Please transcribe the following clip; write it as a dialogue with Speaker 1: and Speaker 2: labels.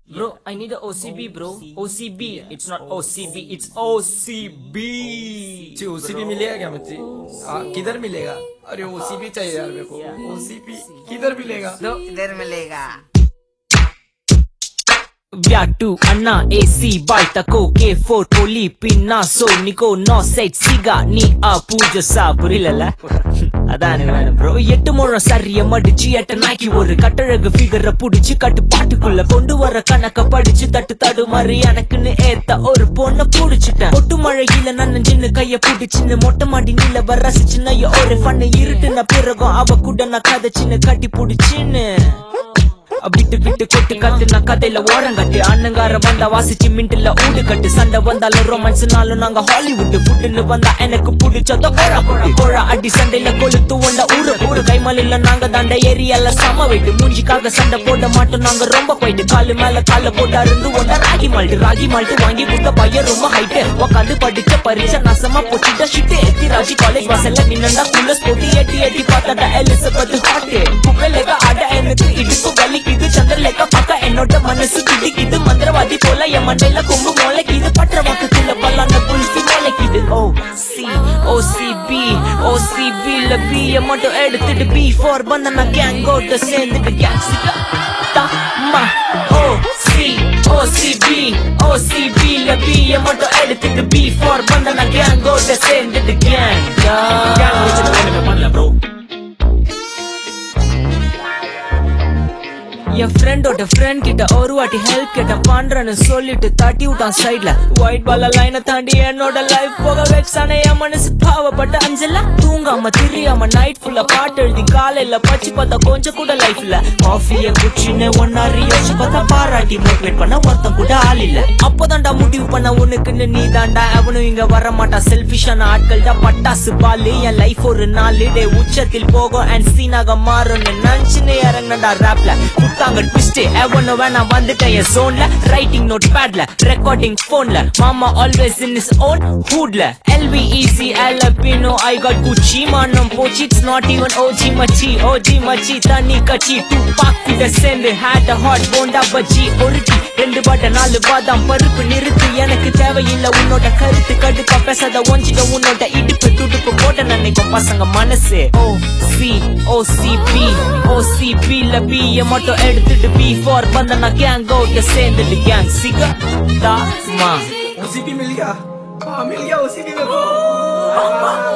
Speaker 1: Bro, I need a OCB, bro. OCB. It's not OCB, it's OCB.
Speaker 2: जी OCP मिलेगा क्या मुझे हाँ किधर मिलेगा अरे ओसीपी चाहिए यार मेरे को ओसीपी किधर मिलेगा
Speaker 3: दो इधर मिलेगा
Speaker 1: Viatu, Anna, AC, Baita, K, 4, Poli, Pinna, So, Nico, No, Set, Siga, நீ ஆ பூஜை சா புரியல அதான் எனக்கு வேணும் ப்ரோ எட்டு முழம் சரிய மடிச்சு எட்ட நாக்கி ஒரு கட்டழகு ஃபிகரை புடிச்சு கட்டு பாட்டுக்குள்ள கொண்டு வர கணக்க படிச்சு தட்டு தடு மாதிரி எனக்குன்னு ஏத்த ஒரு பொண்ண புடிச்சிட்டேன் ஒட்டு மழையில நன்னஞ்சின்னு கைய புடிச்சுன்னு மொட்டை மாடி நீல வர ரசிச்சுன்னு ஒரு ஃபன்னு இருட்டுன பிறகும் அவ கூட நான் கதைச்சின்னு கட்டி புடிச்சின்னு விட்டு விட்டு கொட்டு கத்து நான் கதையில ஓரங்கட்டு அண்ணங்கார வந்தா வாசிச்சு மின்ட்டுல ஊடு கட்டு சண்டை வந்தாலும் ரொமான்ஸ்னாலும் நாங்க ஹாலிவுட் ஃபுட்டுன்னு வந்தா எனக்கு பிடிச்சத கோழா கோழா கோழா அடி சண்டையில கொளுத்து ஒண்ட ஊரு ஊரு கைமலில நாங்க தாண்ட ஏரியால சம வெயிட்டு மூஞ்சிக்காக சண்டை போட மாட்டோம் நாங்க ரொம்ப போயிட்டு காலு மேல கால போட்டு அருந்து ஒண்ட ராகி மால்ட்டு ராகி மால்ட்டு வாங்கி கொடுத்த பையன் ரொம்ப ஹைட்டு உக்காந்து படிச்ச பரீட்சை நாசமா போச்சுட்டா ஷிட்டு எத்தி ராஜி காலேஜ் வாசல்ல நின்னா குள்ளஸ் போட்டு எட்டி எட்டி பார்த்தா எலிசபெத் ஹாட்டு குப்பையில ஆட எனக்கு இடுப்பு வலிக்குது சந்திரலேக்கா பார்க்க என்னோட மனசு துடிக்குது மந்திரவாதி போல என் மண்டையில கொம்பு முளைக்குது பற்ற பக்கத்துல பல்லான குல்ஃபி முளைக்குது O C O C P O C P ல பி மட்டும் எடுத்துட்டு பி ஃபார் பந்தனா கேங்கோட சேர்ந்துட்டு கேங்ஸுக்கு தம்மா O C O C P O C P ல பி மட்டும் எடுத்துட்டு பி ஃபார் பந்தனா கேங்கோட சேர்ந்துட்டு கேங்
Speaker 4: பண்ணல ப்ரோ
Speaker 1: என் ஃப்ரெண்டோட ஃப்ரெண்ட் கிட்ட ஒரு வாட்டி ஹெல்ப் கேட்ட பண்றேன்னு சொல்லிட்டு தட்டி விட்டான் சைட்ல ஒயிட் பால லைனை தாண்டி என்னோட லைஃப் போக வெக்ஸான என் மனசு பாவப்பட்ட அஞ்சல தூங்காம திரியாம நைட் ஃபுல்லா பாட்டு எழுதி காலையில பச்சு பார்த்தா கொஞ்சம் கூட லைஃப்ல காஃபிய குச்சின்னு ஒன்னாரி யோசிச்சு பார்த்தா பாராட்டி மோட்டிவேட் பண்ண ஒருத்தன் கூட ஆள் இல்ல அப்போதான்டா முடிவு பண்ண உனக்குன்னு நீ தாண்டா அவனும் இங்க வர மாட்டான் செல்ஃபிஷான ஆட்கள் தான் பட்டாசு பாலு என் லைஃப் ஒரு நாலு டே உச்சத்தில் போகும் அண்ட் சீனாக மாறும்னு நினைச்சுன்னு இறங்கினடா ராப்ல குத்தாங்க ட்விஸ்ட் எவனோ வேணா வந்துட்டேன் என் ஜோன்ல ரைட்டிங் நோட் பேட்ல ரெக்கார்டிங் போன்ல மாமா ஆல்வேஸ் இன் இஸ் ஓன் ஹூட்ல LV easy albino I got Gucci மானம் போச்சு இட்ஸ் நாட் ஈவன் ஓஜி மச்சி ஓஜி மச்சி தண்ணி கச்சி டூ பாக் கூட சேர்ந்து ஹேட் ஹாட் போண்டா பஜ்ஜி ஒரு டீ ரெண்டு பாட்ட நாலு பாதாம் பருப்பு நிறுத்து எனக்கு தேவையில்லை உன்னோட கருத்து கடுப்பா பேசாத ஒஞ்சிட உன்னோட இடுப்பு துடுப்பு போட்ட நினைக்கும் பசங்க மனசு O C O C P O C P ல பி மட்டும் எடுத்துட்டு P for bandana gang out சேர்ந்துட்டு கேங் சிக தா மா
Speaker 2: ओसीपी मिल गया हाँ मिल गया ओसीपी मेरे को